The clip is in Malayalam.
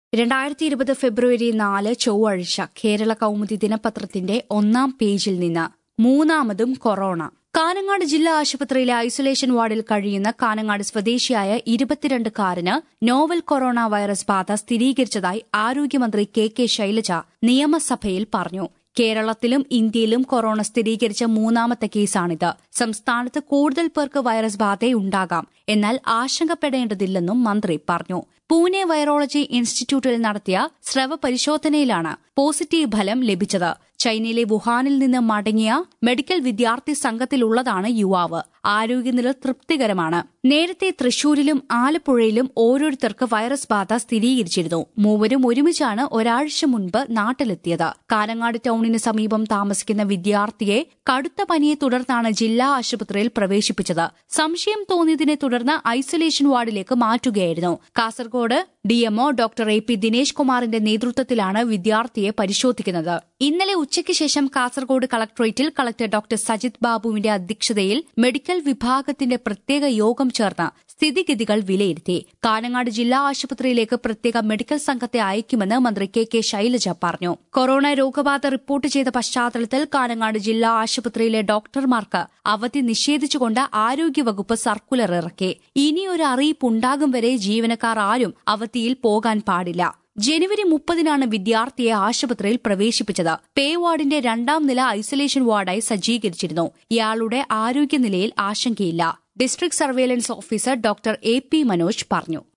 രണ്ടായിരത്തി ഇരുപത് ഫെബ്രുവരി നാല് ചൊവ്വാഴ്ച കേരള കൗമുദി ദിനപത്രത്തിന്റെ ഒന്നാം പേജിൽ നിന്ന് മൂന്നാമതും കൊറോണ കാനങ്ങാട് ജില്ലാ ആശുപത്രിയിലെ ഐസൊലേഷൻ വാർഡിൽ കഴിയുന്ന കാനങ്ങാട് സ്വദേശിയായ ഇരുപത്തിരണ്ടുകാരന് നോവൽ കൊറോണ വൈറസ് ബാധ സ്ഥിരീകരിച്ചതായി ആരോഗ്യമന്ത്രി കെ കെ ശൈലജ നിയമസഭയിൽ പറഞ്ഞു കേരളത്തിലും ഇന്ത്യയിലും കൊറോണ സ്ഥിരീകരിച്ച മൂന്നാമത്തെ കേസാണിത് സംസ്ഥാനത്ത് കൂടുതൽ പേർക്ക് വൈറസ് ബാധയുണ്ടാകാം എന്നാൽ ആശങ്കപ്പെടേണ്ടതില്ലെന്നും മന്ത്രി പറഞ്ഞു പൂനെ വൈറോളജി ഇൻസ്റ്റിറ്റ്യൂട്ടിൽ നടത്തിയ സ്രവ പരിശോധനയിലാണ് പോസിറ്റീവ് ഫലം ലഭിച്ചത് ചൈനയിലെ വുഹാനിൽ നിന്ന് മടങ്ങിയ മെഡിക്കൽ വിദ്യാർത്ഥി സംഘത്തിലുള്ളതാണ് യുവാവ് ആരോഗ്യനില തൃപ്തികരമാണ് നേരത്തെ തൃശൂരിലും ആലപ്പുഴയിലും ഓരോരുത്തർക്ക് വൈറസ് ബാധ സ്ഥിരീകരിച്ചിരുന്നു മൂവരും ഒരുമിച്ചാണ് ഒരാഴ്ച മുൻപ് നാട്ടിലെത്തിയത് കാനങ്ങാട് ടൌണിന് സമീപം താമസിക്കുന്ന വിദ്യാർത്ഥിയെ കടുത്ത പനിയെ തുടർന്നാണ് ജില്ലാ ആശുപത്രിയിൽ പ്രവേശിപ്പിച്ചത് സംശയം തോന്നിയതിനെ തുടർന്ന് ഐസൊലേഷൻ വാർഡിലേക്ക് മാറ്റുകയായിരുന്നു Kasaragod D M O doctor A P Dinesh കുമാറിന്റെ നേതൃത്വത്തിലാണ് വിദ്യാർത്ഥിയെ പരിശോധിക്കുന്നത് ഇന്നലെ ഉച്ചയ്ക്ക് ശേഷം കാസർഗോഡ് കളക്ടറേറ്റിൽ കളക്ടർ ഡോക്ടർ സജിത് ബാബുവിന്റെ അധ്യക്ഷതയിൽ മെഡിക്കൽ വിഭാഗത്തിന്റെ പ്രത്യേക യോഗം ചേർന്ന് സ്ഥിതിഗതികൾ വിലയിരുത്തി കാനങ്ങാട് ജില്ലാ ആശുപത്രിയിലേക്ക് പ്രത്യേക മെഡിക്കൽ സംഘത്തെ അയക്കുമെന്ന് മന്ത്രി കെ കെ ശൈലജ പറഞ്ഞു കൊറോണ രോഗബാധ റിപ്പോർട്ട് ചെയ്ത പശ്ചാത്തലത്തിൽ കാനങ്ങാട് ജില്ലാ ആശുപത്രിയിലെ ഡോക്ടർമാർക്ക് അവധി നിഷേധിച്ചുകൊണ്ട് ആരോഗ്യവകുപ്പ് സർക്കുലർ ഇറക്കി ഇനിയൊരു അറിയിപ്പ് ഉണ്ടാകും വരെ ജീവനക്കാർ ആരും അവധിയിൽ പോകാൻ പാടില്ല ജനുവരി മുപ്പതിനാണ് വിദ്യാർത്ഥിയെ ആശുപത്രിയിൽ പ്രവേശിപ്പിച്ചത് പേ വാർഡിന്റെ രണ്ടാം നില ഐസൊലേഷൻ വാർഡായി സജ്ജീകരിച്ചിരുന്നു ഇയാളുടെ ആരോഗ്യനിലയിൽ ആശങ്കയില്ല district surveillance officer doctor A P Manoj പറഞ്ഞു